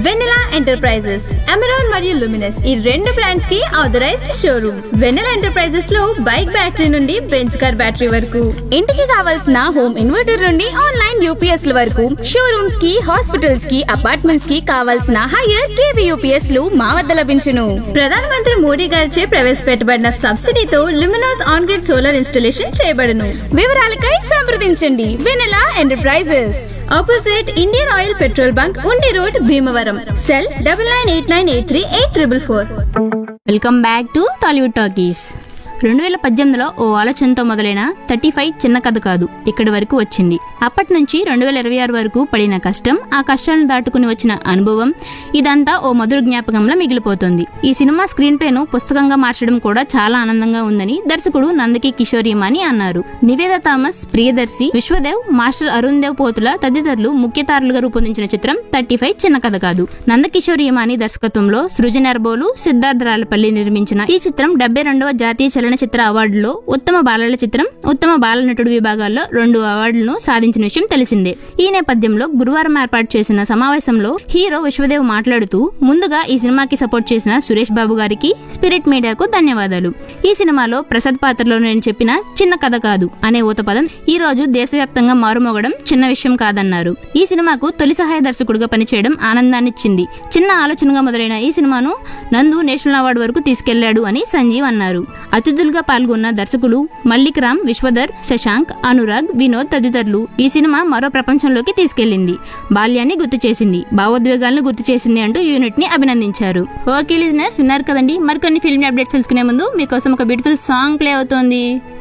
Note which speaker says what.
Speaker 1: వెన్నెలా enterprises Amaron మరియు Luminous ఈ రెండు బ్రాండ్స్ కి ఆథరైజ్డ్ షోరూమ్ వెన్నెలా ఎంటర్ప్రైజెస్ లో బైక్ బ్యాటరీ నుండి బెంచ్ కార్ బ్యాటరీ వరకు
Speaker 2: ఇంటికి కావాల్సిన హోమ్ ఇన్వర్టర్ నుండి ఆన్లైన్ యూపీఎస్ ల వరకు షోరూమ్స్ కి హాస్పిటల్స్ కి అపార్ట్మెంట్స్ కి కావాల్సిన హైయర్ కేవీ యూపీఎస్ లు మా వద్ద లభించును
Speaker 1: ప్రధానమంత్రి మోడీ గారిచే ప్రవేశపెట్టబడిన సబ్సిడీతో luminous on grid solar installation చేయబడును
Speaker 2: వివరాలకై సంప్రదించండి Vennela enterprises
Speaker 1: opposite Indian oil petrol bunk Undi road Bhimavaram cell double nine eight nine eight three eight triple four
Speaker 3: welcome back to Tollywood talkies రెండు వేల పద్దెనిమిదిలో ఓ ఆలోచనతో మొదలైన థర్టీ ఫైవ్ చిన్న కథ కాదు ఇక్కడి వరకు వచ్చింది అప్పటి నుంచి రెండు వేల ఇరవై ఆరు వరకు పడిన కష్టం ఆ కష్టాలను దాటుకుని వచ్చిన అనుభవం ఇదంతా ఓ మధుర జ్ఞాపకంలా మిగిలిపోతుంది ఈ సినిమా స్క్రీన్ ప్లేను పుస్తకంగా మార్చడం కూడా చాలా ఆనందంగా ఉందని దర్శకుడు నందకి కిషోరియమాని అన్నారు నివేద థామస్ ప్రియదర్శి విశ్వదేవ్ మాస్టర్ అరుణ్ దేవ్ పోతుల తదితరులు ముఖ్య తారలుగా రూపొందించిన చిత్రం థర్టీ ఫైవ్ చిన్న కథ కాదు నందకిషోర్ యమాని దర్శకత్వంలో సృజన్ అర్బోలు సిద్ధార్థ రాలపల్లి నిర్మించిన ఈ చిత్రం డెబ్బై రెండవ జాతీయ చలనచిత్ర అవార్డులో ఉత్తమ బాలల చిత్రం ఉత్తమ బాల నటుడు విభాగాల్లో రెండు అవార్డులను సాధించిన విషయం తెలిసిందే ఈ నేపథ్యంలో గురువారం ఏర్పాటు చేసిన సమావేశంలో హీరో విశ్వదేవ్ మాట్లాడుతూ ముందుగా ఈ సినిమాకి సపోర్ట్ చేసిన సురేష్ బాబు గారికి స్పిరిట్ మీడియాకు ధన్యవాదాలు ఈ సినిమాలో ప్రసాద్ పాత్రలో నేను చెప్పిన చిన్న కథ కాదు అనే ఊత పదం ఈ రోజు దేశవ్యాప్తంగా మారుమోగడం చిన్న విషయం కాదన్నారు ఈ సినిమాకు తొలి సహాయ దర్శకుడిగా పనిచేయడం ఆనందాన్నిచ్చింది చిన్న ఆలోచనగా మొదలైన ఈ సినిమాను నందు నేషనల్ అవార్డు వరకు తీసుకెళ్లాడు అని సంజీవ్ అన్నారు అతిథులుగా పాల్గొన్న దర్శకులు మల్లిక్ రామ్ విశ్వధర్ శశాంక్ అనురాగ్ వినోద్ తదితరులు ఈ సినిమా మరో ప్రపంచంలోకి తీసుకెళ్లింది బాల్యాన్ని గుర్తు చేసింది భావోద్వేగాలను గుర్తు చేసింది అంటూ యూనిట్ ని అభినందించారు ఓకే లిజనర్స్ విన్నారు కదండి మరికొన్ని ఫిల్మ్ అప్డేట్స్ తెలుసుకునే ముందు మీకోసం ఒక బ్యూటిఫుల్ సాంగ్ ప్లే అవుతోంది